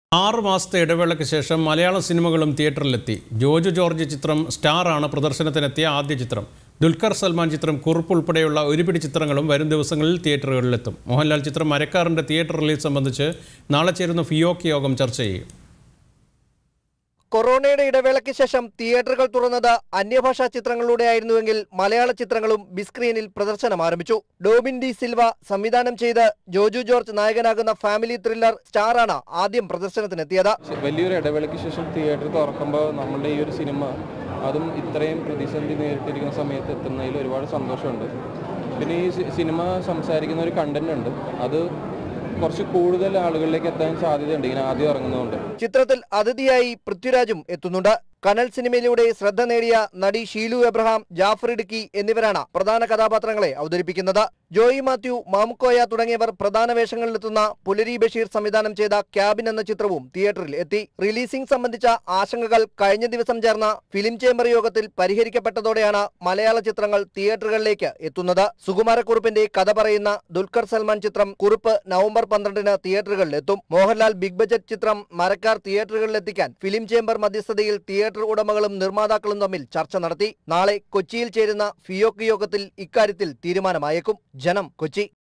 ആറ് മാസത്തെ ഇടവേളയ്ക്ക് ശേഷം മലയാള സിനിമകളും തിയേറ്ററിലെത്തി ജോജു ജോർജ് ചിത്രം സ്റ്റാറാണ് പ്രദർശനത്തിനെത്തിയ ആദ്യ ചിത്രം ദുൽഖർ സൽമാൻ ചിത്രം കുറുപ്പ് ഉൾപ്പെടെയുള്ള ഒരുപിടി ചിത്രങ്ങളും വരും ദിവസങ്ങളിൽ തിയേറ്ററുകളിലെത്തും മോഹൻലാൽ ചിത്രം മരക്കാറിൻ്റെ തിയേറ്റർ റിലീസ് സംബന്ധിച്ച് നാളെ ചേരുന്ന ഫിയോക്ക് യോഗം ചർച്ച ചെയ്യും കൊറോണയുടെ ഇടവേളയ്ക്ക് ശേഷം തിയേറ്ററുകൾ തുറന്നത് അന്യഭാഷാ ചിത്രങ്ങളിലൂടെയായിരുന്നുവെങ്കിൽ മലയാള ചിത്രങ്ങളും ബിസ്ക്രീനിൽ പ്രദർശനം ആരംഭിച്ചു ഡോബിൻ ഡി സിൽവ സംവിധാനം ചെയ്ത് ജോജു ജോർജ് നായകനാകുന്ന ഫാമിലി ത്രില്ലർ സ്റ്റാറാണ് ആദ്യം പ്രദർശനത്തിനെത്തിയത് വലിയൊരു ഇടവേളയ്ക്ക് ശേഷം തിയേറ്റർ തുറക്കുമ്പോൾ നമ്മളുടെ ഈ ഒരു സിനിമ അതും ഇത്രയും പ്രതിസന്ധി നേരിട്ടിരിക്കുന്ന സമയത്ത് എത്തുന്നതിൽ ഒരുപാട് സന്തോഷമുണ്ട് പിന്നെ ഈ സി- സിനിമ സംസാരിക്കുന്ന ഒരു കണ്ടന്റ് ഉണ്ട് അത് കുറച്ച് കൂടുതൽ ആളുകളിലേക്ക് എത്താൻ സാധ്യതയുണ്ട് ഇങ്ങനെ ആദ്യം ഇറങ്ങുന്നതുകൊണ്ട് ചിത്രത്തിൽ അതിഥിയായി പൃഥ്വിരാജും എത്തുന്നുണ്ട് കനൽ സിനിമയിലൂടെ ശ്രദ്ധ നേടിയ നടി ഷീലു എബ്രഹാം ജാഫർ ഇടുക്കി എന്നിവരാണ് പ്രധാന കഥാപാത്രങ്ങളെ അവതരിപ്പിക്കുന്നത് ജോയി മാത്യു മാമുക്കോയ തുടങ്ങിയവർ പ്രധാന വേഷങ്ങളിലെത്തുന്ന പുലരി ബഷീർ സംവിധാനം ചെയ്ത ക്യാബിൻ എന്ന ചിത്രവും തിയേറ്ററിൽ എത്തി റിലീസിംഗ് സംബന്ധിച്ച ആശങ്കകൾ കഴിഞ്ഞ ദിവസം ചേർന്ന ഫിലിം ചേംബർ യോഗത്തിൽ പരിഹരിക്കപ്പെട്ടതോടെയാണ് മലയാള ചിത്രങ്ങൾ തിയേറ്ററുകളിലേക്ക് എത്തുന്നത് സുകുമാരക്കുറുപ്പിന്റെ കഥ പറയുന്ന ദുൽഖർ സൽമാൻ ചിത്രം കുറുപ്പ് നവംബർ പന്ത്രണ്ടിന് തിയേറ്ററുകളിലെത്തും മോഹൻലാൽ ബിഗ് ബജറ്റ് ചിത്രം മരക്കാർ തിയേറ്ററുകളിലെത്തിക്കാൻ ഫിലിം ചേംബർ മധ്യസ്ഥതയിൽ തിയേറ്റർ ഉടമകളും നിർമ്മാതാക്കളും തമ്മിൽ ചർച്ച നടത്തി നാളെ കൊച്ചിയിൽ ചേരുന്ന ഫിയോക്ക് യോഗത്തിൽ ഇക്കാര്യത്തിൽ തീരുമാനമായേക്കും ജനം കൊച്ചി